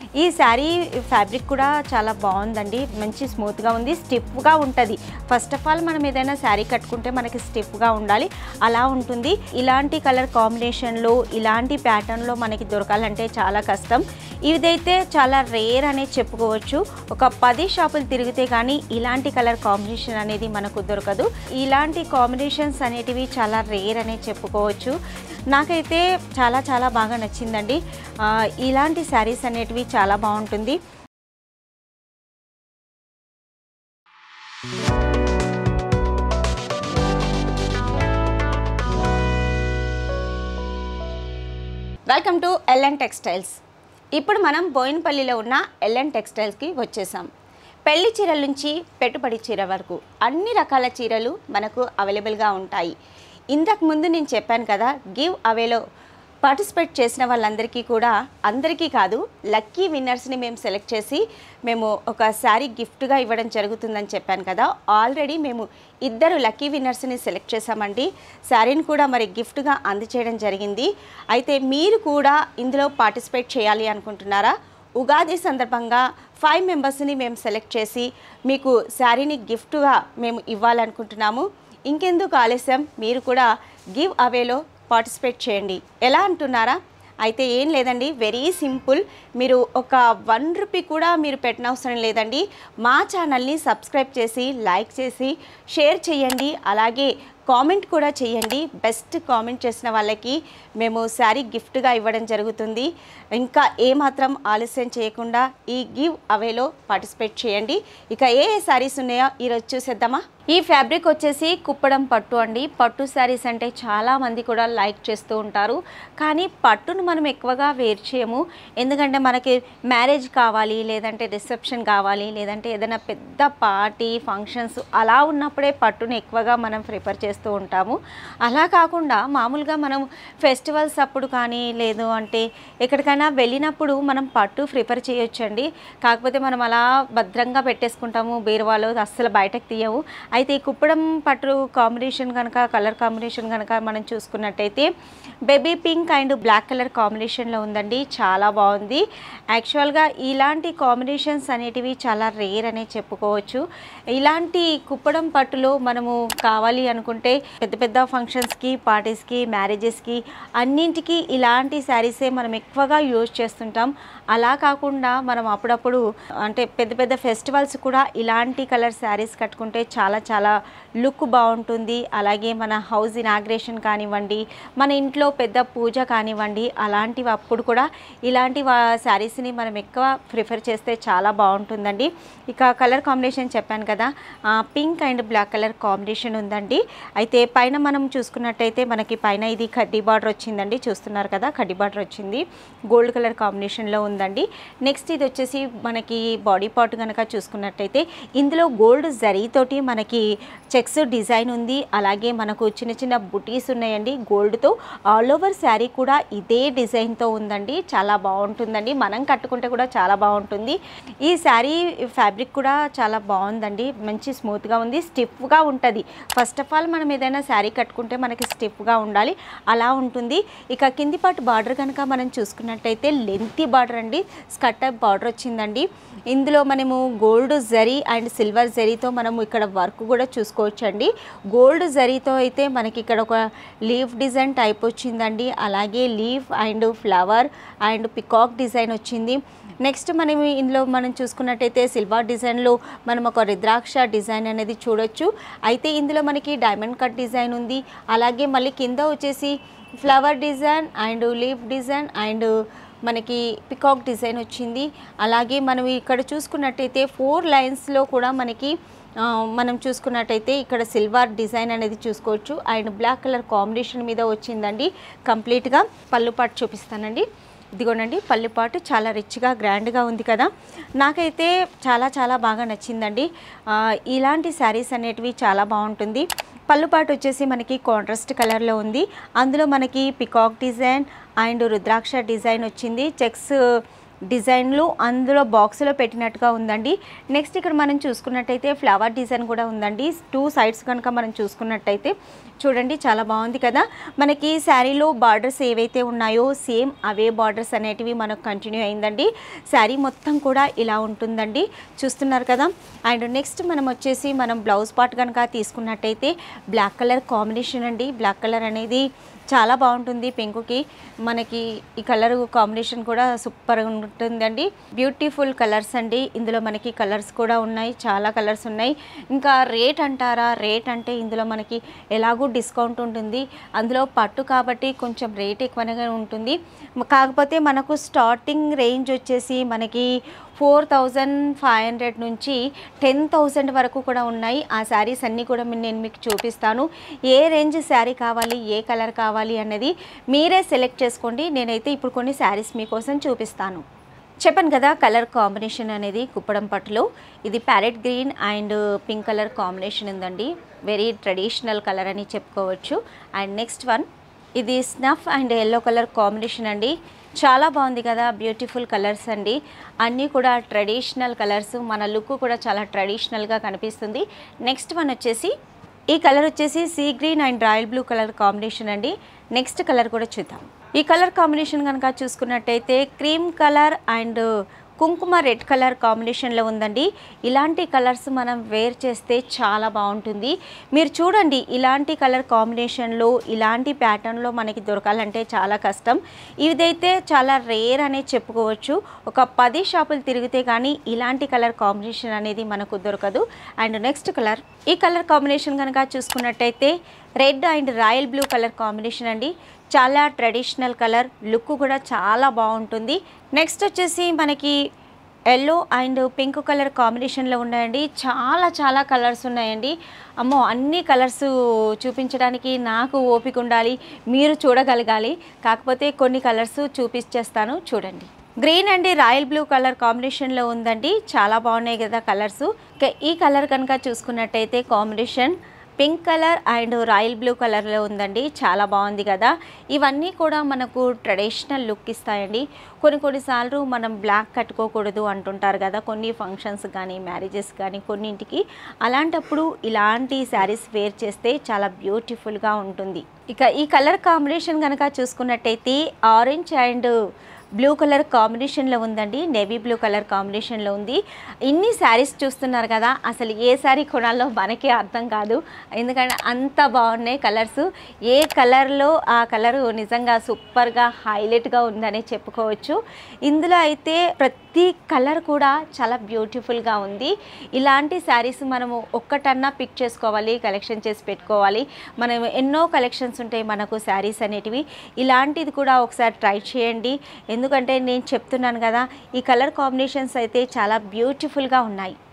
ఈ శారీ ఫ్యాబ్రిక్ కూడా చాలా బాగుందండి మంచి స్మూత్గా ఉంది స్టిఫ్గా ఉంటుంది ఫస్ట్ ఆఫ్ ఆల్ మనం ఏదైనా శారీ కట్టుకుంటే మనకి స్టిఫ్గా ఉండాలి అలా ఉంటుంది ఇలాంటి కలర్ కాంబినేషన్లో ఇలాంటి ప్యాటర్న్లో మనకి దొరకాలంటే చాలా కష్టం ఇదైతే చాలా రేర్ అనే చెప్పుకోవచ్చు ఒక పది షాపులు తిరిగితే కానీ ఇలాంటి కలర్ కాంబినేషన్ అనేది మనకు దొరకదు ఇలాంటి కాంబినేషన్స్ అనేటివి చాలా రేర్ అనే చెప్పుకోవచ్చు నాకైతే చాలా చాలా బాగా నచ్చిందండి ఆ, ఇలాంటి శారీస్ అనేటివి చాలా బాగుంటుంది వెల్కమ్ టు ఎల్ఎన్ టెక్స్టైల్స్ ఇప్పుడు మనం బోయినపల్లిలో ఉన్న ఎల్ఎన్ టెక్స్టైల్స్కి వచ్చేసాం పెళ్లి చీరల నుంచి పెట్టుబడి చీర వరకు అన్ని రకాల చీరలు మనకు అవైలబుల్గా ఉంటాయి ఇంతకు ముందు నేను చెప్పాను కదా గివ్ అవేలో పార్టిసిపేట్ చేసిన వాళ్ళందరికీ కూడా అందరికీ కాదు లక్కీ విన్నర్స్ని మేము సెలెక్ట్ చేసి మేము ఒక శారీ గిఫ్ట్గా ఇవ్వడం జరుగుతుందని చెప్పాను కదా ఆల్రెడీ మేము ఇద్దరు లక్కీ విన్నర్స్ని సెలెక్ట్ చేశామండి శారీని కూడా మరి గిఫ్ట్గా అందచేయడం జరిగింది అయితే మీరు కూడా ఇందులో పార్టిసిపేట్ చేయాలి అనుకుంటున్నారా ఉగాది సందర్భంగా ఫైవ్ మెంబర్స్ని మేము సెలెక్ట్ చేసి మీకు శారీని గిఫ్ట్గా మేము ఇవ్వాలనుకుంటున్నాము ఇంకెందుకు ఆలస్యం మీరు కూడా గివ్ అవేలో పార్టిసిపేట్ చేయండి ఎలా అంటున్నారా అయితే ఏం లేదండి వెరీ సింపుల్ మీరు ఒక వన్ రూపీ కూడా మీరు పెట్టనవసరం లేదండి మా ఛానల్ని సబ్స్క్రైబ్ చేసి లైక్ చేసి షేర్ చేయండి అలాగే కామెంట్ కూడా చేయండి బెస్ట్ కామెంట్ చేసిన వాళ్ళకి మేము శారీ గిఫ్ట్గా ఇవ్వడం జరుగుతుంది ఇంకా ఏమాత్రం ఆలస్యం చేయకుండా ఈ గివ్ అవేలో పార్టిసిపేట్ చేయండి ఇక ఏ ఏ శారీస్ ఉన్నాయో ఈరోజు చూసేద్దామా ఈ ఫ్యాబ్రిక్ వచ్చేసి కుప్పడం పట్టు అండి పట్టు శారీస్ అంటే చాలా మంది కూడా లైక్ చేస్తూ ఉంటారు కానీ పట్టును మనం ఎక్కువగా వేర్ చేయము ఎందుకంటే మనకి మ్యారేజ్ కావాలి లేదంటే రిసెప్షన్ కావాలి లేదంటే ఏదైనా పెద్ద పార్టీ ఫంక్షన్స్ అలా ఉన్నప్పుడే పట్టును ఎక్కువగా మనం ప్రిఫర్ చేస్తూ ఉంటాము అలా కాకుండా మామూలుగా మనం ఫెస్టివల్స్ అప్పుడు కానీ లేదు అంటే ఎక్కడికైనా వెళ్ళినప్పుడు మనం పట్టు ప్రిఫర్ చేయొచ్చండి కాకపోతే మనం అలా భద్రంగా పెట్టేసుకుంటాము బీరువాలో అస్సలు బయటకు తీయము అయితే ఈ కుప్పడం పట్టు కాంబినేషన్ కనుక కలర్ కాంబినేషన్ కనుక మనం చూసుకున్నట్టయితే baby pink and black colour కాంబినేషన్లో ఉందండి చాలా బాగుంది యాక్చువల్గా ఇలాంటి కాంబినేషన్స్ అనేటివి చాలా రేర్ అనే చెప్పుకోవచ్చు ఇలాంటి కుప్పడం పట్టులో మనము కావాలి అనుకుంటే పెద్ద పెద్ద ఫంక్షన్స్కి పార్టీస్కి మ్యారేజెస్కి అన్నింటికి ఇలాంటి శారీసే మనం ఎక్కువగా యూజ్ చేస్తుంటాం అలా కాకుండా మనం అప్పుడప్పుడు అంటే పెద్ద పెద్ద ఫెస్టివల్స్ కూడా ఇలాంటి కలర్ శారీస్ కట్టుకుంటే చాలా చాలా లుక్ బాగుంటుంది అలాగే మన హౌస్ ఇనాగ్రేషన్ కానివ్వండి మన ఇంట్లో పెద్ద పూజ కానివ్వండి అలాంటివి అప్పుడు కూడా ఇలాంటి శారీస్ని మనం ఎక్కువ ప్రిఫర్ చేస్తే చాలా బాగుంటుందండి ఇక కలర్ కాంబినేషన్ చెప్పాను కదా pink and black colour combination ఉందండి అయితే పైన మనం చూసుకున్నట్టయితే మనకి పైన ఇది కడ్డీ బార్డర్ వచ్చిందండి చూస్తున్నారు కదా కడ్డీ బార్డర్ వచ్చింది గోల్డ్ కలర్ కాంబినేషన్లో ఉందండి నెక్స్ట్ ఇది వచ్చేసి మనకి బాడీ పార్ట్ కనుక చూసుకున్నట్టయితే ఇందులో గోల్డ్ జరీతోటి మనకి చెక్స్ డిజైన్ ఉంది అలాగే మనకు చిన్న చిన్న బుటీస్ ఉన్నాయండి గోల్డ్తో ఆల్ ఓవర్ శారీ కూడా ఇదే డిజైన్తో ఉందండి చాలా బాగుంటుందండి మనం కట్టుకుంటే కూడా చాలా బాగుంటుంది ఈ శారీ ఫ్యాబ్రిక్ కూడా చాలా బాగుందండి మంచి స్మూత్గా ఉంది స్టిఫ్గా ఉంటుంది ఫస్ట్ ఆఫ్ ఆల్ మనం ఏదైనా శారీ కట్టుకుంటే మనకి స్టిఫ్గా ఉండాలి అలా ఉంటుంది ఇక కింది పాటు బార్డర్ కనుక మనం చూసుకున్నట్టయితే లెంతీ బార్డర్ అండి స్కట్ టైప్ బార్డర్ వచ్చిందండి ఇందులో మనము గోల్డ్ జరీ అండ్ సిల్వర్ జరీతో మనము ఇక్కడ వర్క్ కూడా చూసుకోవచ్చండి గోల్డ్ జరీతో అయితే మనకి ఇక్కడ ఒక లీఫ్ డిజైన్ టైప్ వచ్చిందండి అలాగే leaf and flower and peacock design వచ్చింది నెక్స్ట్ మనం ఇందులో మనం చూసుకున్నట్టయితే సిల్వర్ డిజైన్లో మనం ఒక రుద్రాక్ష డిజైన్ అనేది చూడొచ్చు అయితే ఇందులో మనకి డైమండ్ కట్ డిజైన్ ఉంది అలాగే మళ్ళీ కింద వచ్చేసి flower design and leaf design and మనకి పికాక్ డిజైన్ వచ్చింది అలాగే మనం ఇక్కడ చూసుకున్నట్టయితే ఫోర్ లైన్స్లో కూడా మనకి ఆ, మనం చూసుకున్నట్టయితే ఇక్కడ సిల్వర్ డిజైన్ అనేది చూసుకోవచ్చు అండ్ బ్లాక్ కలర్ కాంబినేషన్ మీద వచ్చిందండి కంప్లీట్గా పళ్ళు పాటు చూపిస్తానండి ఇదిగోనండి పళ్ళుపాటు చాలా రిచ్గా గ్రాండ్గా ఉంది కదా నాకైతే చాలా చాలా బాగా నచ్చిందండి ఆ, ఇలాంటి శారీస్ అనేటివి చాలా బాగుంటుంది పళ్ళుపాటు వచ్చేసి మనకి కాంట్రాస్ట్ కలర్లో ఉంది అందులో మనకి peacock design and rudraksha design వచ్చింది చెక్స్ డిజైన్లు అందులో బాక్స్లో పెట్టినట్టుగా ఉందండి నెక్స్ట్ ఇక్కడ మనం చూసుకున్నట్టయితే ఫ్లవర్ డిజైన్ కూడా ఉందండి టూ సైడ్స్ కనుక మనం చూసుకున్నట్టయితే చూడండి చాలా బాగుంది కదా మనకి శారీలో బార్డర్స్ ఏవైతే ఉన్నాయో సేమ్ అవే బార్డర్స్ అనేటివి మనకు కంటిన్యూ అయిందండి శారీ మొత్తం కూడా ఇలా ఉంటుందండి చూస్తున్నారు కదా అండ్ నెక్స్ట్ మనం వచ్చేసి మనం బ్లౌజ్ పార్ట్ కనుక తీసుకున్నట్టయితే బ్లాక్ కలర్ కాంబినేషన్ అండి బ్లాక్ కలర్ అనేది చాలా బాగుంటుంది పింకుకి మనకి ఈ కలర్ కాంబినేషన్ కూడా సూపర్గా ఉంటుందండి బ్యూటిఫుల్ కలర్స్ అండి ఇందులో మనకి కలర్స్ కూడా ఉన్నాయి చాలా కలర్స్ ఉన్నాయి ఇంకా రేట్ అంటారా రేట్ అంటే ఇందులో మనకి ఎలాగూ డిస్కౌంట్ ఉంటుంది అందులో పట్టు కాబట్టి కొంచెం రేట్ ఎక్కువగా ఉంటుంది కాకపోతే మనకు స్టార్టింగ్ రేంజ్ వచ్చేసి మనకి ఫోర్ థౌజండ్ ఫైవ్ హండ్రెడ్ నుంచి టెన్ థౌజండ్ వరకు కూడా ఉన్నాయి ఆ శారీస్ అన్నీ కూడా మీ- నేను మీకు చూపిస్తాను ఏ రేంజ్ శారీ కావాలి ఏ కలర్ కావాలి అన్నది మీరే సెలెక్ట్ చేసుకోండి నేనైతే ఇప్పుడు కొన్ని శారీస్ మీకోసం చూపిస్తాను చెప్పాను కదా కలర్ కాంబినేషన్ అనేది కుప్పడం పట్టులో ఇది parrot green and pink colour combination ఉందండి వెరీ ట్రెడిషనల్ కలర్ అని చెప్పుకోవచ్చు అండ్ నెక్స్ట్ వన్ ఇది snuff and yellow colour combination అండి చాలా బాగుంది కదా బ్యూటిఫుల్ కలర్స్ అండి అన్నీ కూడా ట్రెడిషనల్ కలర్స్ మన లుక్ కూడా చాలా ట్రెడిషనల్గా కనిపిస్తుంది నెక్స్ట్ వన్ వచ్చేసి ఈ కలర్ వచ్చేసి sea green and royal blue colour combination అండి నెక్స్ట్ కలర్ కూడా చూద్దాం ఈ కలర్ కాంబినేషన్ కనుక చూసుకున్నట్టయితే క్రీమ్ కలర్ అండ్ కుంకుమ రెడ్ కలర్ కాంబినేషన్లో ఉందండి ఇలాంటి కలర్స్ మనం వేర్ చేస్తే చాలా బాగుంటుంది మీరు చూడండి ఇలాంటి కలర్ కాంబినేషన్లో ఇలాంటి ప్యాటర్న్లో మనకి దొరకాలంటే చాలా కష్టం ఇదైతే చాలా రేర్ అనే చెప్పుకోవచ్చు ఒక పది షాపులు తిరిగితే కానీ ఇలాంటి కలర్ కాంబినేషన్ అనేది మనకు దొరకదు అండ్ నెక్స్ట్ కలర్ ఈ కలర్ కాంబినేషన్ కనుక చూసుకున్నట్టయితే red and royal blue colour combination అండి చాలా ట్రెడిషనల్ కలర్ లుక్ కూడా చాలా బాగుంటుంది నెక్స్ట్ వచ్చేసి మనకి ఎల్లో అండ్ పింక్ కలర్ కాంబినేషన్లో ఉన్నాయండి చాలా చాలా కలర్స్ ఉన్నాయండి అమ్మో అన్ని కలర్స్ చూపించడానికి నాకు ఓపిక ఉండాలి మీరు చూడగలగాలి కాకపోతే కొన్ని కలర్స్ చూపించేస్తాను చూడండి green and royal blue colour కాంబినేషన్లో ఉందండి చాలా బాగున్నాయి కదా కలర్స్ ఈ కలర్ కనుక చూసుకున్నట్టయితే combination pink colour and royal blue కలర్లో ఉందండి చాలా బాగుంది కదా ఇవన్నీ కూడా మనకు ట్రెడిషనల్ లుక్ ఇస్తాయండి కొన్ని కొన్నిసార్లు మనం బ్లాక్ కట్టుకోకూడదు అంటుంటారు కదా కొన్ని ఫంక్షన్స్ కానీ మ్యారేజెస్ కానీ కొన్నింటికి అలాంటప్పుడు ఇలాంటి శారీస్ వేర్ చేస్తే చాలా బ్యూటిఫుల్గా ఉంటుంది ఇక ఈ కలర్ కాంబినేషన్ కనుక చూసుకున్నట్టయితే ఆరెంజ్ అండ్ బ్లూ కలర్ కాంబినేషన్లో ఉందండి నేవీ బ్లూ కలర్ కాంబినేషన్లో ఉంది ఇన్ని శారీస్ చూస్తున్నారు కదా అసలు ఏ శారీ కొనాలో మనకే అర్థం కాదు ఎందుకంటే అంత బాగున్నాయి కలర్స్ ఏ కలర్లో ఆ కలర్ నిజంగా సూపర్గా హైలైట్గా ఉందని చెప్పుకోవచ్చు ఇందులో అయితే ప్రతి కలర్ కూడా చాలా బ్యూటిఫుల్గా ఉంది ఇలాంటి శారీస్ మనము ఒక్కటన్నా పిక్ చేసుకోవాలి కలెక్షన్ చేసి పెట్టుకోవాలి మనం ఎన్నో కలెక్షన్స్ ఉంటాయి మనకు శారీస్ అనేటివి ఇలాంటిది కూడా ఒకసారి ట్రై చేయండి ఎందుకంటే నేను చెప్తున్నాను కదా ఈ కలర్ కాంబినేషన్స్ అయితే చాలా బ్యూటిఫుల్గా ఉన్నాయి